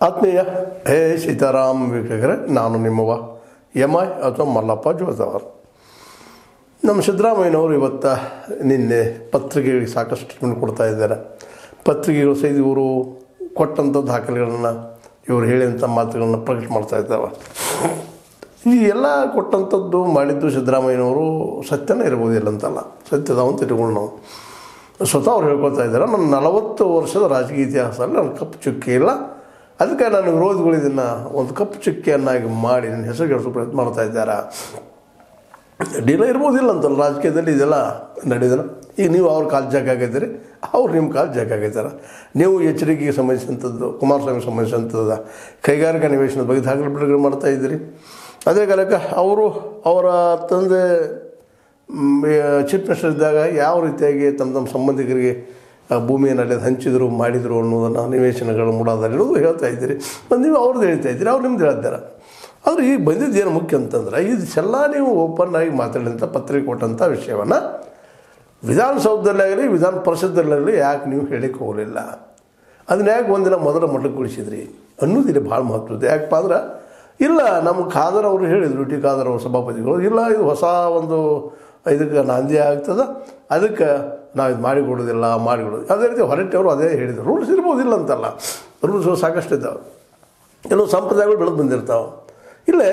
ಆತ್ಮೀಯ ಹೇ ಸೀತಾರಾಮ್ ವೀಕ್ಷಕರೇ ನಾನು ನಿಮ್ಮವ ಎಮ್ ಐ ಅಥವಾ ಮಲ್ಲಪ್ಪ ಜೋತವರ್ ನಮ್ಮ ಸಿದ್ದರಾಮಯ್ಯನವರು ಇವತ್ತು ನಿನ್ನೆ ಪತ್ರಿಕೆಗಳಿಗೆ ಸಾಕಷ್ಟು ಟ್ರೀಟ್ಮೆಂಟ್ ಕೊಡ್ತಾ ಇದ್ದಾರೆ ಪತ್ರಿಕೆಗಳು ಸಹಿತ ಇವರು ಕೊಟ್ಟಂಥ ದಾಖಲೆಗಳನ್ನು ಇವರು ಹೇಳಿದಂಥ ಮಾತುಗಳನ್ನು ಪ್ರಕಟ ಮಾಡ್ತಾ ಇದ್ದಾವೆ ಈ ಎಲ್ಲ ಕೊಟ್ಟಂಥದ್ದು ಮಾಡಿದ್ದು ಸಿದ್ದರಾಮಯ್ಯನವರು ಸತ್ಯನೇ ಇರ್ಬೋದಿಲ್ಲ ಅಂತಲ್ಲ ಸತ್ಯದ ಅಂತ ಇಟ್ಕೊಂಡು ನಾವು ಸ್ವತಃ ಅವ್ರು ಹೇಳ್ಕೊಳ್ತಾ ಇದ್ದಾರೆ ನನ್ನ ನಲವತ್ತು ವರ್ಷದ ರಾಜಕೀಯ ಇತಿಹಾಸದಲ್ಲಿ ನನ್ನ ಕಪ್ಪು ಚುಕ್ಕಿ ಇಲ್ಲ ಅದಕ್ಕೆ ನನ್ನ ವಿರೋಧಿಗಳು ಇದನ್ನು ಒಂದು ಕಪ್ಪು ಚುಕ್ಕಿಯನ್ನಾಗಿ ಮಾಡಿ ನನ್ನ ಹೆಸರು ಕೆಡಿಸೋ ಪ್ರಯತ್ನ ಮಾಡ್ತಾ ಇದ್ದಾರೆ ಡೀಲ ಇರ್ಬೋದಿಲ್ಲ ಅಂತಲ್ಲ ರಾಜಕೀಯದಲ್ಲಿ ಇದೆಲ್ಲ ನಡೆಯೋದಿಲ್ಲ ಈಗ ನೀವು ಅವ್ರ ಕಾಲು ಜಾಗ ಆಗಿದ್ದೀರಿ ಅವ್ರು ನಿಮ್ಮ ಕಾಲು ಜಾಗ ಆಗಿದ್ದಾರೆ ನೀವು ಎಚ್ಚರಿಕೆಗೆ ಸಂಬಂಧಿಸಿದಂಥದ್ದು ಕುಮಾರಸ್ವಾಮಿಗೆ ಸಂಬಂಧಿಸಿದಂಥದ್ದು ಕೈಗಾರಿಕಾ ನಿವೇಶನದ ಬಗ್ಗೆ ದಾಖಲೆ ಬಿಡುಗಡೆ ಮಾಡ್ತಾ ಇದ್ದೀರಿ ಅದೇ ಕಾಲಕ್ಕೆ ಅವರು ಅವರ ತಂದೆ ಚೀಫ್ ಮಿನಿಸ್ಟರ್ ಇದ್ದಾಗ ಯಾವ ರೀತಿಯಾಗಿ ತಮ್ಮ ತಮ್ಮ ಸಂಬಂಧಿಕರಿಗೆ ಆ ಭೂಮಿಯನ್ನು ಅಲ್ಲಿ ಹಂಚಿದ್ರು ಮಾಡಿದರು ಅನ್ನೋದನ್ನು ನಿವೇಶನಗಳು ಮೂಡೋದಲ್ಲಿ ಅನ್ನೋದು ಹೇಳ್ತಾ ಇದ್ದೀರಿ ಮತ್ತು ನೀವು ಅವ್ರದ್ದು ಹೇಳ್ತಾ ಇದ್ದೀರಿ ಅವ್ರು ನಿಮ್ದು ಹೇಳ್ತಾರೆ ಆದರೆ ಈಗ ಬಂದಿದ್ದು ಏನು ಮುಖ್ಯ ಅಂತಂದ್ರೆ ಇದೆಲ್ಲ ನೀವು ಓಪನ್ ಆಗಿ ಮಾತಾಡಿದಂಥ ಪತ್ರಿಕೆ ಕೊಟ್ಟಂಥ ವಿಷಯವನ್ನು ವಿಧಾನಸೌಧದಲ್ಲಾಗಲಿ ವಿಧಾನ ಪರಿಷತ್ತಲ್ಲಾಗಲಿ ಯಾಕೆ ನೀವು ಹೇಳಿಕ್ಕೆ ಹೋಗಲಿಲ್ಲ ಅದನ್ನ ಯಾಕೆ ಒಂದಿನ ಮೊದಲ ಮಟ್ಟಗೊಳಿಸಿದ್ರಿ ಅನ್ನೋದು ಇಲ್ಲಿ ಭಾಳ ಮಹತ್ವದ ಯಾಕಪ್ಪ ಅಂದ್ರೆ ಇಲ್ಲ ನಮ್ಮ ಖಾದರ್ ಅವರು ಹೇಳಿದರು ಟಿ ಖಾದರ್ ಅವರು ಸಭಾಪತಿಗಳು ಇಲ್ಲ ಇದು ಹೊಸ ಒಂದು ಇದಕ್ಕೆ ನಾಂದಿ ಆಗ್ತದೆ ಅದಕ್ಕೆ ನಾವು ಇದು ಮಾಡಿಕೊಡೋದಿಲ್ಲ ಮಾಡಿಕೊಡೋದು ಅದೇ ರೀತಿ ಹೊರಟೆಯವರು ಅದೇ ಹೇಳಿದರು ರೂಲ್ಸ್ ಇರ್ಬೋದಿಲ್ಲ ಅಂತಲ್ಲ ರೂಲ್ಸ್ ಸಾಕಷ್ಟು ಇದ್ದಾವೆ ಕೆಲವು ಸಂಪ್ರದಾಯಗಳು ಬೆಳೆದು ಬಂದಿರ್ತಾವೆ ಇಲ್ಲೇ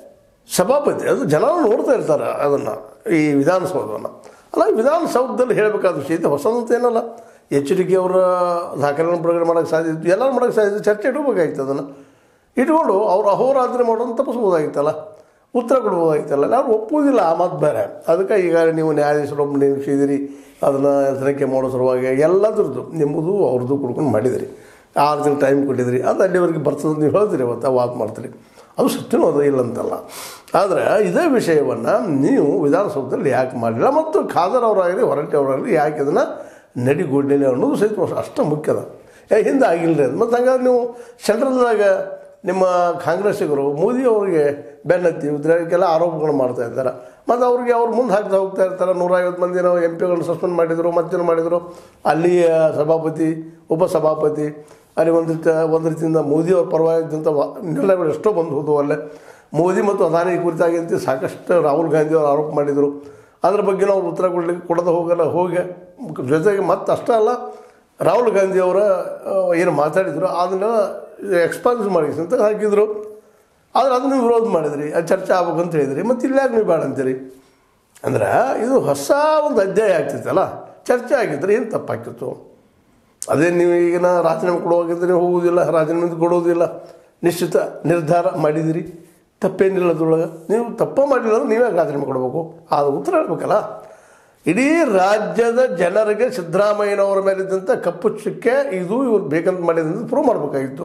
ಸಭಾಪತಿ ಅದು ಜನ ನೋಡ್ತಾ ಇರ್ತಾರೆ ಅದನ್ನು ಈ ವಿಧಾನಸೌಧವನ್ನು ಅಲ್ಲ ವಿಧಾನಸೌಧದಲ್ಲಿ ಹೇಳಬೇಕಾದ ವಿಷಯ ಇದು ಹೊಸದಂತ ಏನಲ್ಲ ಎಚ್ ಡಿ ಕೆ ಅವರ ದಾಖಲೆಗಳನ್ನು ಬಿಡುಗಡೆ ಮಾಡೋಕ್ಕೆ ಸಾಧ್ಯ ಇತ್ತು ಎಲ್ಲರೂ ಮಾಡೋಕ್ಕೆ ಸಾಧ್ಯ ಇತ್ತು ಚರ್ಚೆ ಇಡಬೇಕಾಗಿತ್ತು ಅದನ್ನು ಇಟ್ಕೊಂಡು ಅವ್ರು ಅಹೋರಾತ್ರಿ ಮಾಡೋದನ್ನು ತಪ್ಪಿಸ್ಬೋದಾಗಿತ್ತಲ್ಲ ಉತ್ತರ ಕೊಡ್ಬೋದಾಗಿತ್ತಲ್ಲ ಯಾರು ಒಪ್ಪುವುದಿಲ್ಲ ಆ ಮಾತು ಬೇರೆ ಅದಕ್ಕೆ ಈಗ ನೀವು ನ್ಯಾಯಾಧೀಶರೊಬ್ಬ ನೇಮಿಸಿದಿರಿ ಅದನ್ನು ತನಿಖೆ ಮಾಡೋ ಸಲುವಾಗಿ ಎಲ್ಲದ್ರದ್ದು ನಿಮ್ಮದು ಅವ್ರದ್ದು ಕುಡ್ಕೊಂಡು ಮಾಡಿದಿರಿ ಆರು ದಿನ ಟೈಮ್ ಕೊಟ್ಟಿದ್ರಿ ಅದು ಅಲ್ಲಿವರೆಗೆ ಬರ್ತದೆ ನೀವು ಹೇಳ್ತೀರಿ ಅವತ್ತು ವಾದ ಮಾಡ್ತೀರಿ ಅದು ಸತ್ಯನೂ ಅದು ಇಲ್ಲ ಅಂತಲ್ಲ ಆದರೆ ಇದೇ ವಿಷಯವನ್ನು ನೀವು ವಿಧಾನಸೌಧದಲ್ಲಿ ಯಾಕೆ ಮಾಡಲಿಲ್ಲ ಮತ್ತು ಖಾದರ್ ಅವರಾಗಲಿ ಹೊರಟೆ ಅವರಾಗಲಿ ಯಾಕೆ ಅದನ್ನು ನಡಿಗೊಡ್ಲಿಲ್ಲ ಅನ್ನೋದು ಸಹಿತ ಅಷ್ಟು ಮುಖ್ಯದ ಏ ಹಿಂದೆ ಆಗಿಲ್ಲ ರೀ ಅದು ಮತ್ತು ಹಂಗಾದ್ರೆ ನೀವು ಸೆಂಟ್ರಲ್ದಾಗ ನಿಮ್ಮ ಕಾಂಗ್ರೆಸ್ಸಿಗರು ಮೋದಿ ಅವರಿಗೆ ಬೆನ್ನತ್ತಿ ಇದಕ್ಕೆಲ್ಲ ಆರೋಪಗಳು ಮಾಡ್ತಾ ಇದ್ದಾರೆ ಮತ್ತು ಅವ್ರಿಗೆ ಅವ್ರು ಮುಂದೆ ಹಾಕ್ತಾ ಹೋಗ್ತಾ ಇರ್ತಾರೆ ನೂರೈವತ್ತು ಮಂದಿ ನಾವು ಎಂ ಪಿಗಳನ್ನ ಸಸ್ಪೆಂಡ್ ಮಾಡಿದರು ಮತ್ತೇನು ಮಾಡಿದರು ಅಲ್ಲಿಯ ಸಭಾಪತಿ ಉಪಸಭಾಪತಿ ಅಲ್ಲಿ ಒಂದು ರೀತಿ ಒಂದು ರೀತಿಯಿಂದ ಮೋದಿ ಅವ್ರ ಪರವಾಗಿದ್ದಂಥ ನಿರ್ಣಯಗಳು ಎಷ್ಟೋ ಬಂದು ಹೋದವು ಅಲ್ಲೇ ಮೋದಿ ಮತ್ತು ಅದಾನಿ ಕುರಿತಾಗಿ ಸಾಕಷ್ಟು ರಾಹುಲ್ ಗಾಂಧಿ ಅವರು ಆರೋಪ ಮಾಡಿದರು ಅದ್ರ ಬಗ್ಗೆ ನಾವು ಉತ್ತರ ಕೊಡಲಿಕ್ಕೆ ಕೊಡದೆ ಹೋಗಲ್ಲ ಹೋಗಿ ಜೊತೆಗೆ ಮತ್ತೆ ಅಷ್ಟೇ ಅಲ್ಲ ರಾಹುಲ್ ಗಾಂಧಿ ಅವರ ಏನು ಮಾತಾಡಿದ್ರು ಅದನ್ನು ಎಕ್ಸ್ಪಾನ್ಸ್ ಮಾಡಿ ಅಂತ ಹಾಕಿದರು ಆದರೆ ಅದನ್ನು ವಿರೋಧ ಮಾಡಿದ್ರಿ ಅದು ಚರ್ಚೆ ಆಗ್ಬೇಕಂತ ಹೇಳಿದ್ರಿ ಮತ್ತು ಇಲ್ಲಾಗ ನೀವು ಬೇಡ ಅಂತೀರಿ ಅಂದ್ರೆ ಇದು ಹೊಸ ಒಂದು ಅಧ್ಯಾಯ ಆಗ್ತಿತ್ತಲ್ಲ ಚರ್ಚೆ ಆಗಿದ್ರೆ ಏನು ತಪ್ಪಾಕಿತ್ತು ಅದೇ ನೀವು ಈಗಿನ ರಾಜೀನಾಮೆ ಕೊಡುವಾಗಿದ್ದರೆ ನೀವು ಹೋಗುವುದಿಲ್ಲ ರಾಜೀನಾಮೆ ಕೊಡೋದಿಲ್ಲ ನಿಶ್ಚಿತ ನಿರ್ಧಾರ ಮಾಡಿದಿರಿ ತಪ್ಪೇನಿಲ್ಲ ಅದ್ರೊಳಗೆ ನೀವು ತಪ್ಪ ಮಾಡಿಲ್ಲ ಅಂದ್ರೆ ನೀವೇ ರಾಜೀನಾಮೆ ಕೊಡಬೇಕು ಅದು ಉತ್ತರ ಹೇಳ್ಬೇಕಲ್ಲ ಇಡೀ ರಾಜ್ಯದ ಜನರಿಗೆ ಸಿದ್ದರಾಮಯ್ಯನವರ ಮೇಲಿದ್ದಂಥ ಕಪ್ಪು ಚುಕ್ಕೆ ಇದು ಇವ್ರು ಬೇಕಂತ ಮಾಡಿದಂತ ಪ್ರೂವ್ ಮಾಡಬೇಕಾಗಿತ್ತು